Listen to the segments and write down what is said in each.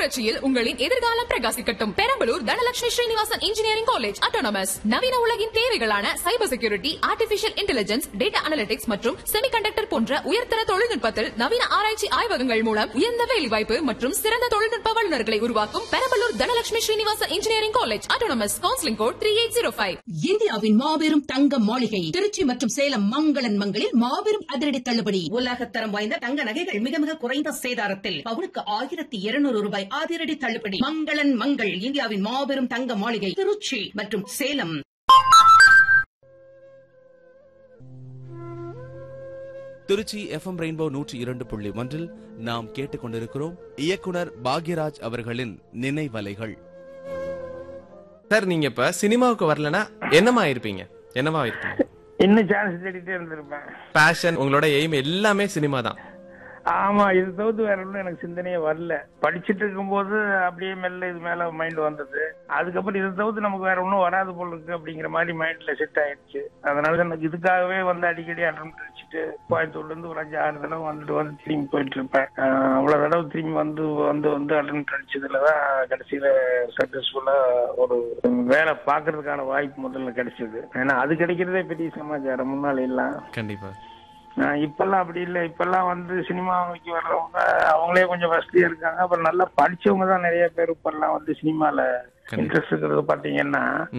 புரட்சியில் உங்களின் எதிர்காலம் பிரகாசிக்கட்டும் Perambalur Dhanalakshmi Srinivasan engineering college autonomous நவீன உலகின் தேவைகளான cyber security artificial intelligence data analytics மற்றும் செமிகண்டக்டர் போன்ற உயர்தர தொழில்நுட்பத்தில் நவீன ஆராய்ச்சி ஆய்வகங்கள் மூலம் உயர்ந்த வேலைவாய்ப்பு மற்றும் சிறந்த தொழில்நுட்ப வல்லுநர்களை உருவாக்கும் Perambalur Dhanalakshmi Srinivasan engineering college autonomous counselling code three eight zero five இந்தியாவின் மாபெரும் தங்க மாளிகை திருச்சி மற்றும் சேலம் மங்களன் மங்களில் மாபெரும் அதிரடி தள்ளுபடி உலகத்தரம் வாய்ந்த தங்க நகைகள் மிக மிக குறைந்த சேதாரத்தில் பவுனுக்கு ஆயிரத்தி இருநூறு ரூபாய் அதிரடி தள்ளுபடி மங்களன் மங்கள் இந்தியாவின் மாபெரும் தங்க மாளிகை திருச்சி மற்றும் சேலம் திருச்சி எஃப்எம் ரெயின்போ நூற்றி இரண்டு புள்ளி ஒன்றில் நாம் கேட்டுக்கொண்டிருக்கிறோம் இயக்குனர் பாக்யராஜ் அவர்களின் நினைவலைகள் சார் நீங்க இப்ப சினிமாவுக்கு வரலனா என்னமா இருப்பீங்க என்னவா இருப்பீங்க இன்னும் சான்ஸ் தேடிட்டே இருந்திருப்பேன் பேஷன் உங்களோட எய்ம் எல்லாமே சினிமா தான் ஆமா இது தவிர்த்து வேற ஒன்றும் எனக்கு சிந்தனையே வரல படிச்சுட்டு இருக்கும்போது அப்படியே மெல்ல இது மேல மைண்ட் வந்தது அதுக்கப்புறம் இதை தவிர்த்து நமக்கு வேற ஒன்றும் வராது போல இருக்கு அப்படிங்கிற மாதிரி மைண்ட்ல செட் ஆயிடுச்சு அதனால எனக்கு இதுக்காகவே வந்து அடிக்கடி அட்டம் அடிச்சுட்டு கோயம்புத்தூர்ல இருந்து ஒரு அஞ்சு ஆறு தடவை வந்துட்டு வந்து திரும்பி போயிட்டு இருப்பேன் ஆஹ் அவ்வளவு தடவை திரும்பி வந்து வந்து வந்து அட்டம் அடிச்சதுலதான் கடைசியில சக்சஸ்ஃபுல்லா ஒரு வேலை பாக்குறதுக்கான வாய்ப்பு முதல்ல கிடைச்சது ஏன்னா அது கிடைக்கிறதே பெரிய சமாச்சாரம் முன்னால எல்லாம் கண்டிப்பா ஆஹ் இப்பெல்லாம் அப்படி இல்லை இப்பெல்லாம் வந்து சினிமாவுக்கு வர்றவங்க அவங்களே கொஞ்சம் வசதியா இருக்காங்க அப்புறம் நல்லா படிச்சவங்க தான் நிறைய பேர் இப்பெல்லாம் வந்து சினிமால கண்டிப்பா. இன்ட்ரெஸ்ட் இருக்கிறது பாத்தீங்கன்னா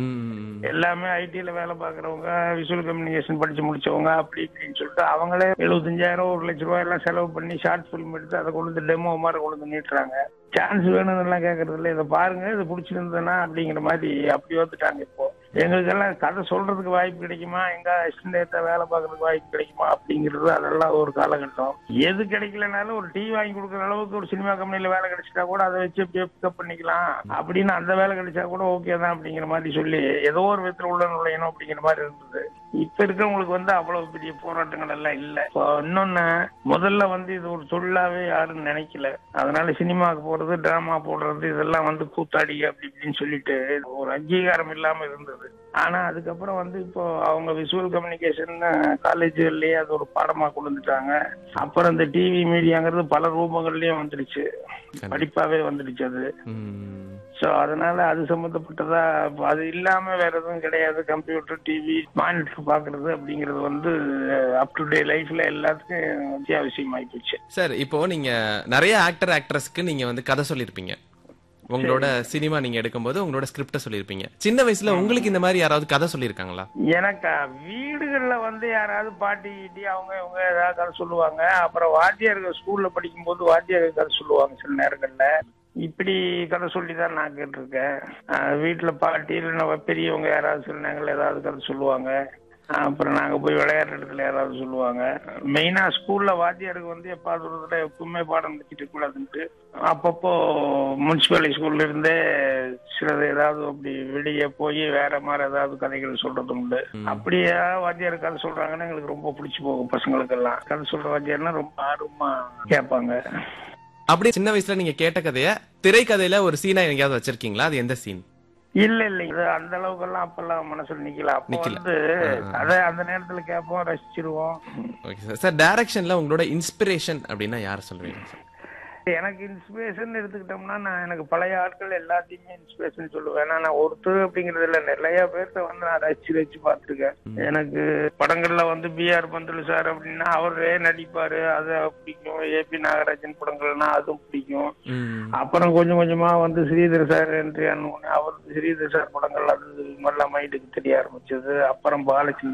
ம் எல்லாமே ஐடில வேலை பாக்குறவங்க விஷுவல் கம்யூனிகேஷன் படிச்சு முடிச்சவங்க அப்படி இப்படின்னு சொல்லிட்டு அவங்களே எழுபத்தஞ்சாயிரம் ஒரு லட்ச ரூபாய் எல்லாம் செலவு பண்ணி ஷார்ட் ஃபிலிம் எடுத்து அதை கொண்டு வந்து டெமோ மாதிரி கொண்டு வந்து நீட்டுறாங்க சான்ஸ் வேணும்னு எல்லாம் கேட்கறது இல்லை இதை பாருங்க இது பிடிச்சிருந்ததுன்னா அப்படிங்கிற மாதிரி அப்படி வந்துட்டாங்க இப்போ எங்களுக்கெல்லாம் கதை சொல்றதுக்கு வாய்ப்பு கிடைக்குமா எங்க அசிஸ்டன்ட் வேலை பார்க்கறதுக்கு வாய்ப்பு கிடைக்குமா அப்படிங்கிறது அதெல்லாம் ஒரு காலகட்டம் எது கிடைக்கலனாலும் ஒரு டீ வாங்கி கொடுக்குற அளவுக்கு ஒரு சினிமா கம்பெனில வேலை கிடைச்சிட்டா கூட அதை வச்சு அப்படியே பிக்கப் பண்ணிக்கலாம் அப்படின்னு அந்த வேலை கிடைச்சா கூட ஓகே தான் அப்படிங்கிற மாதிரி சொல்லி ஏதோ ஒரு விதத்துல உள்ள நுழையணும் அப்படிங்கிற மாதிரி இருந்தது இப்ப இருக்கிறவங்களுக்கு வந்து அவ்வளவு பெரிய போராட்டங்கள் எல்லாம் இல்ல இப்போ இன்னொன்னு முதல்ல வந்து இது ஒரு தொழிலாவே யாரும் நினைக்கல அதனால சினிமாவுக்கு போறது டிராமா போடுறது இதெல்லாம் வந்து கூத்தாடி அப்படி இப்படின்னு சொல்லிட்டு ஒரு அங்கீகாரம் இல்லாம இருந்தது ஆனா அதுக்கப்புறம் வந்து இப்போ அவங்க விஷுவல் கம்யூனிகேஷன் காலேஜ்லயே அது ஒரு பாடமா கொண்டு வந்துட்டாங்க அப்புறம் இந்த டிவி மீடியாங்கிறது பல ரூபங்கள்லயும் வந்துடுச்சு படிப்பாவே வந்துடுச்சு அது ம் சோ அதனால அது சம்பந்தப்பட்டதா இப்ப அது இல்லாம வேற எதுவும் கிடையாது கம்ப்யூட்டர் டிவி மானிட்டர் பாக்குறது அப்படிங்கறது வந்து அப் டு டே லைஃப்ல எல்லாத்துக்கும் அத்தியாவசியம் ஆயிப்போச்சு சார் இப்போ நீங்க நிறைய ஆக்டர் ஆக்ட்ரஸ்க்கு நீங்க வந்து கதை சொல்லிருப்பீங்க உங்களோட சினிமா நீங்க எடுக்கும்போது உங்களோட ஸ்கிரிப்ட சொல்லிருப்பீங்க சின்ன வயசுல உங்களுக்கு இந்த மாதிரி யாராவது கதை சொல்லிருக்காங்களா எனக்கு வீடுகள்ல வந்து யாராவது பாட்டி கீட்டி அவங்க இவங்க ஏதாவது கதை சொல்லுவாங்க அப்புறம் வாத்தியார்கள் ஸ்கூல்ல படிக்கும்போது வாத்தியார்கள் கதை சொல்லுவாங்க சில நேரங்கள்ல இப்படி கதை சொல்லி தான் நான் கேட்டிருக்கேன் அஹ் வீட்டுல பாட்டி இல்லைன்னா பெரியவங்க யாராவது சில நேரங்கள் ஏதாவது கதை சொல்லுவாங்க அப்புறம் நாங்க போய் விளையாடுற இடத்துல யாராவது சொல்லுவாங்க மெயினா ஸ்கூல்ல வாத்தியாருக்கு வந்து எப்பாவது ஒரு தடவை எப்பவுமே பாடம் நடத்திட்டு கூடாதுன்ட்டு அப்பப்போ முனிசிபாலிட்டி ஸ்கூல்ல இருந்தே சிலது ஏதாவது அப்படி வெளியே போய் வேற மாதிரி ஏதாவது கதைகள் சொல்றது உண்டு அப்படியே வாத்தியார் கதை சொல்றாங்கன்னா எங்களுக்கு ரொம்ப பிடிச்சு போகும் பசங்களுக்கெல்லாம் கதை சொல்ற வாத்தியார்னா ரொம்ப ஆர்வமா கேட்பாங்க அப்படி சின்ன வயசுல நீங்க கேட்ட கதைய திரைக்கதையில ஒரு சீனா எங்கேயாவது வச்சிருக்கீங்களா அது எந்த சீன் இல்ல இல்ல இது அந்த அளவுக்கு எல்லாம் அப்பெல்லாம் மனசுல நிக்கல அப்போ நிக்கல. வந்து கதை அந்த நேரத்துல கேட்போம் ரசிச்சிருவோம் ஓகே சார் சார் டைரக்ஷன்ல உங்களோட இன்ஸ்பிரேஷன் அப்படின்னா யார் சொல்லுவீங்க சார் எனக்கு இன்ஸ்பிரேஷன் எடுத்துக்கிட்டோம்னா நான் எனக்கு பழைய ஆட்கள் எல்லாத்தையுமே இன்ஸ்பிரேஷன் சொல்லுவேன் ஏன்னா நான் ஒருத்தர் அப்படிங்கறது இல்ல நிறைய பேர்த்த வந்து நான் ரசிச்சு ரசிச்சு பார்த்திருக்கேன் எனக்கு படங்கள்ல வந்து பி ஆர் பந்துலு சார் அப்படின்னா அவரே நடிப்பாரு அது பிடிக்கும் ஏபி நாகராஜன் படங்கள்னா அதுவும் பிடிக்கும் ம் அப்புறம் கொஞ்சம் கொஞ்சமா வந்து ஸ்ரீதர் சார் என்ட்ரி ஆனோடனே அவர் ஸ்ரீதர் சார் படங்கள் அது நல்லா மைண்டுக்கு தெரிய ஆரம்பிச்சது அப்புறம் பாலச்சந்திரன்